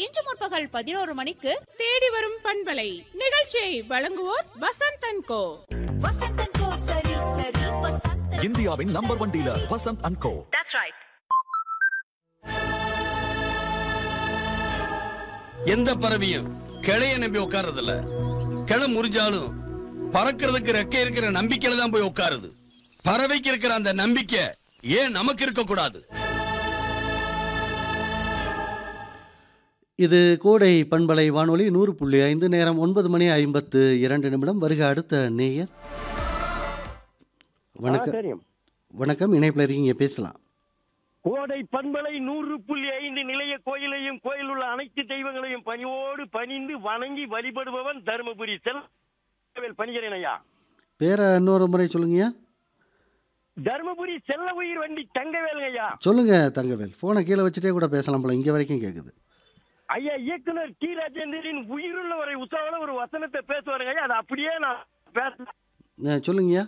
இன்று முற்பகல் பதினோரு மணிக்கு தேடி வரும் பண்பலை நிகழ்ச்சியை வழங்குவோர் Vasanth and co Vasanthan co சரி சரி வசந்தன் இந்தியாவின் number one dealer Vasanth and co எந்த பறவையும் கிளைய நம்பி உட்கார்றதில்ல கிளை முறிஞ்சாலும் பறக்கிறதுக்கு ரெக்கை இருக்கிற நம்பிக்கையில தான் போய் உட்காருது பறவைக்கு இருக்கிற அந்த நம்பிக்கை ஏன் நமக்கு இருக்க கூடாது இது கோடை பண்பலை வானொலி நூறு புள்ளி ஐந்து நேரம் ஒன்பது மணி ஐம்பத்து இரண்டு நிமிடம் வருக அடுத்த நேயர் வணக்கம் தெரியும் வணக்கம் இணைப்பில் இருக்கீங்க பேசலாம் கோடை பண்பலை நூறு புள்ளி ஐந்து நிலைய கோயிலையும் கோயில் உள்ள அனைத்து தெய்வங்களையும் பணிவோடு பணிந்து வணங்கி வழிபடுபவன் தருமபுரி செல்வவேல் பணிகிறேன் ஐயா பேரை இன்னொரு முறை சொல்லுங்கய்யா தருமபுரி செல்ல உயிர் வண்டி தங்கவேலுங்க ஐயா சொல்லுங்க தங்கவேல் ஃபோனை கீழே வச்சுட்டே கூட பேசலாம் போல இங்கே வரைக்கும் கேட்குது ஐயா இயக்குனர் டி ராஜேந்திரன் உயிருள்ளவரை உற்சாக ஒரு வசனத்தை பேசுவாருங்க ஐயா அதை அப்படியே நான் பேசுறேன் அஹ், சொல்லுங்கய்யா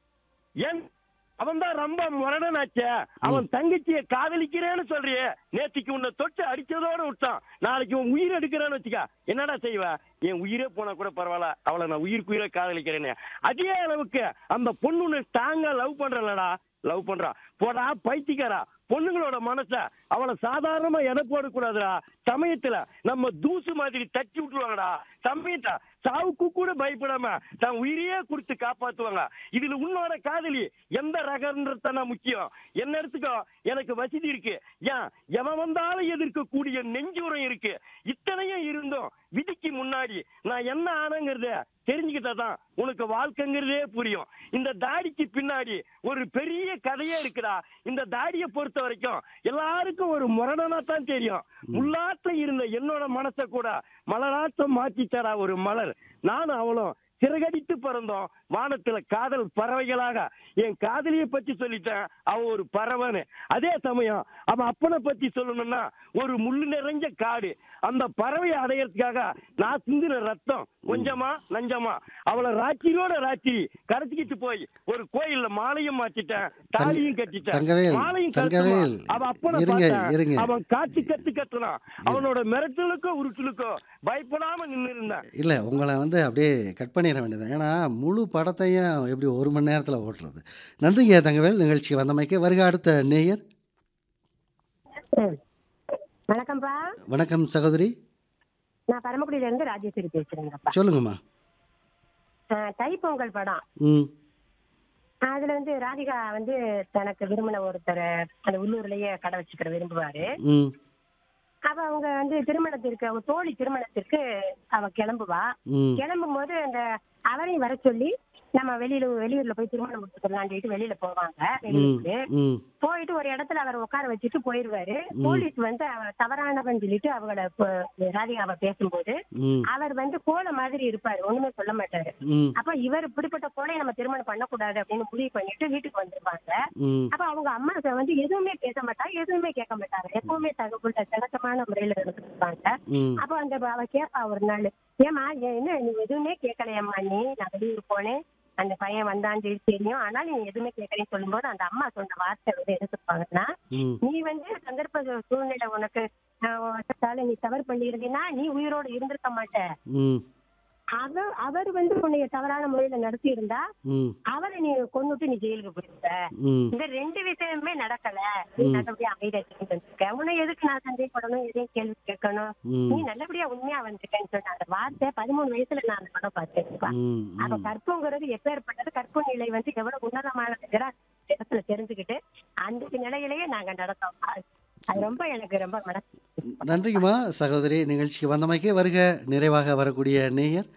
ஏன் அவன் தான் ரொம்ப முரடனாச்சே அவன் தங்கச்சிய காதலிக்கிறேன்னு சொல்றியே நேத்திக்கு உன்னை தொட்டு அடிச்சதோட விட்டான் நாளைக்கு உன் உயிர் எடுக்கிறேன்னு வச்சுக்கா என்னடா செய்வ என் உயிரே போனா கூட பரவாயில்ல அவளை நான் உயிருக்கு உயிரை காதலிக்கிறேன்னு அதே அளவுக்கு அந்த பொண்ணு உன்னை ஸ்ட்ராங்கா லவ் பண்றலடா லவ் பண்றா போடா பைத்தியக்காரா பொண்ணுங்களோட மனச அவளை சாதாரணமா எடை போடக்கூடாதுடா சமயத்துல நம்ம தூசு மாதிரி தட்டி விட்டுருவாங்கடா சமயத்தை சாவுக்கு கூட பயப்படாம தன் உயிரையே கொடுத்து காப்பாத்துவாங்க இதுல உன்னோட காதலி எந்த ரகம்ன்றத முக்கியம் என்ன எடுத்துக்கோ எனக்கு வசதி இருக்கு ஏன் எவன் வந்தாலும் எதிர்க்கக்கூடிய நெஞ்சுரம் இருக்கு இத்தனையும் இருந்தும் விதிக்கு முன்னாடி நான் என்ன ஆனங்கிறத தெரிஞ்சுக்கிட்டாதான் உனக்கு வாழ்க்கைங்கிறதே புரியும் இந்த தாடிக்கு பின்னாடி ஒரு பெரிய கதையே இருக்குடா இந்த தாடியை பொறுத்த வரைக்கும் எல்லாருக்கும் ஒரு முரணனா தான் தெரியும் முள்ளாட்ட இருந்த என்னோட மனசை கூட மலராட்டம் மாத்தி தரா ஒரு மலர் நானும் அவளும் சிறகடித்து பிறந்தோம் வானத்துல காதல் பறவைகளாக என் காதலியை பத்தி சொல்லிட்டேன் அவ ஒரு பறவைன்னு அதே சமயம் அவன் அப்பனை பத்தி சொல்லணும்னா ஒரு முள்ளு நிறைஞ்ச காடு அந்த பறவையை அடையறதுக்காக நான் சிந்தின ரத்தம் கொஞ்சமா நஞ்சமா அவளை ராத்திரியோட ராத்திரி கடத்திக்கிட்டு போய் ஒரு கோயில்ல மாலையும் மாத்திட்டேன் தாலியும் கட்டிட்டேன் தங்கவேல், மாலையும் தங்கவேல், கட்டணும் அவன் அப்பனை இருங்க, பார்த்தேன். இருங்க. அவன் காட்சி கத்து கத்துனான் அவனோட மிரட்டலுக்கோ உருட்டலுக்கோ பயப்படாம நின்னு இருந்தேன் இல்லை உங்களை வந்து அப்படியே கட் பண்ணிட வேண்டியது ஏன்னா முழு படத்தையும் எப்படி ஒரு மணி நேரத்தில் ஓட்டுறது நன்றிங்க தங்கவேல் நிகழ்ச்சிக்கு வந்தமைக்கு வருக அடுத்த நேயர் வணக்கம்ப்பா வணக்கம் சகோதரி நான் பரமக்குடியில இருந்து ராஜேஸ்வரி பேசுறேங்கப்பா சொல்லுங்கம்மா ஆஹ் தைப்பொங்கல் படம் ம் அதுல வந்து ராதிகா வந்து தனக்கு விரும்பின ஒருத்தர் அந்த உள்ளூர்லயே கடை வச்சுக்கிற விரும்புவாரு ம் அப்ப அவங்க வந்து திருமணத்திற்கு அவங்க தோழி திருமணத்திற்கு அவ கிளம்புவா ம் கிளம்பும் போது அந்த அவரையும் வர சொல்லி நம்ம வெளியில வெளியூர்ல போய் திருமணம் முடிச்சுக்கலாம்னு சொல்லிட்டு வெளியில போவாங்க ம் வெளியூருக்கு ம் போயிட்டு ஒரு இடத்துல அவர் உட்கார வச்சுட்டு போயிருவாரு போலீஸ் வந்து அவ தவறானவன் சொல்லிட்டு அவங்கள ப- ராதிகாவை பேசும்போது ம் அவர் வந்து கோல மாதிரி இருப்பாரு ஒண்ணுமே சொல்ல மாட்டாரு ம் அப்ப இவர் இப்படிப்பட்ட கோலையை நம்ம திருமணம் பண்ணக்கூடாது அப்படின்னு முடிவு பண்ணிட்டு வீட்டுக்கு வந்துருவாங்க ம் அப்ப அவங்க அம்மா வந்து எதுவுமே பேச மாட்டாங்க எதுவுமே கேட்க மாட்டாங்க எப்பவுமே தகவல் சகஜமான முறையில இருந்திருப்பாங்க ம் அப்ப அந்த அவ கேட்பா ஒரு நாள் ஏமா என்ன நீ எதுவுமே கேட்கலையம்மா நீ நான் வெளியூர் போனேன் அந்த பையன் வந்தான்னு சொல்லி தெரியும் ஆனால் நீ எதுவுமே கேட்கலன்னு சொல்லும்போது அந்த அம்மா சொன்ன வார்த்தை வந்து என்ன சொல்லுவாங்கன்னா ம் நீ வந்து சந்தர்ப்ப சூழ்நிலை உனக்கு ஆஹ், நீ தவறு பண்ணியிருந்தீங்கன்னா நீ உயிரோடு இருந்திருக்க மாட்ட ம் அவர் அவர் வந்து உன்னைய தவறான முறையில நடத்தி இருந்தா ம் அவரை நீ கொண்டுட்டு நீ ஜெயிலுக்கு போயிருந்த ம் இந்த ரெண்டு விஷயமுமே நடக்கல நீ நல்லபடியா அமைதியா திரும்பி வந்திருக்க உன்னை எதுக்கு நான் சந்தேகப்படணும் எதையும் கேள்வி கேட்கணும் ம் நீ நல்லபடியா உண்மையா வந்துட்டேன்னு சொன்ன அந்த வார்த்தை பதிமூணு வயசுல நான் அந்த படம் பார்த்தேன் ம் அப்ப ம் கற்புங்கிறது எப்பேற்பட்டது கற்பு நிலை வந்து எவ்வளவு உன்னதமானதுங்கிற இடத்துல தெரிஞ்சுக்கிட்டு அந்த நிலையிலேயே நாங்க நடந்தோம் அது- அது ரொம்ப எனக்கு ரொம்ப மனசு நன்றிங்கம்மா சகோதரி நிகழ்ச்சிக்கு வந்தமைக்கு வருக நிறைவாக வரக்கூடிய நேயர்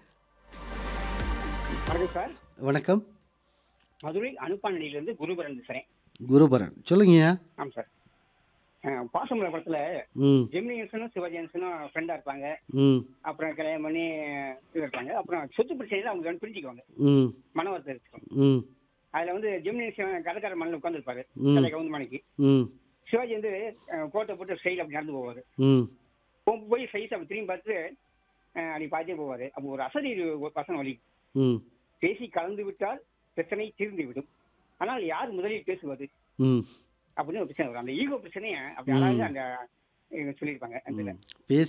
வணக்கம் சார் வணக்கம் மதுரை அனுப்பானடியிலிருந்து குருபரன் பேசுறேன் குருபரன் சொல்லுங்கய்யா ஆமாம் சார் அஹ், பாசமலர் படத்துல ம் ஜெமினி கணேசனும் சிவாஜி கணேசனும் ஃப்ரெண்டா இருப்பாங்க ம் அப்புறம் கல்யாணம் பண்ணி இது இருப்பாங்க அப்புறம் சொத்து பிரச்சனையில அவங்க ரெண்டு பிரிஞ்சுக்குவாங்க ம் மனவரத்தை இருக்கும் ம் அதுல வந்து ஜெமினி கணேசன் கடைக்கார மண்ணில் உட்காந்துருப்பாரு ம். கடை கவுந்து மணிக்கு ம் சிவாஜி வந்து அஹ், கோட்டை போட்டு ஸ்டைல் அப்படி நடந்து போவாரு ம் போ- போய் சைஸ் அப்படி திரும்பி பார்த்து அஹ், அப்படி பார்த்தே போவாரு அப்போ ஒரு அசதி ஒரு வசனம் வழி ம் பேசி கலந்து விட்டால் பிரச்சனை தீர்ந்து விடும் ஆனால் யார் முதலில் பேசுவது ம் அப்படின்னு ஒரு பிரச்சனை வரும் அந்த ஈகோ பிரச்சனையை அப்படி அழகாக அந்த இவங்க சொல்லியிருப்பாங்க அந்த இதுல. பேசி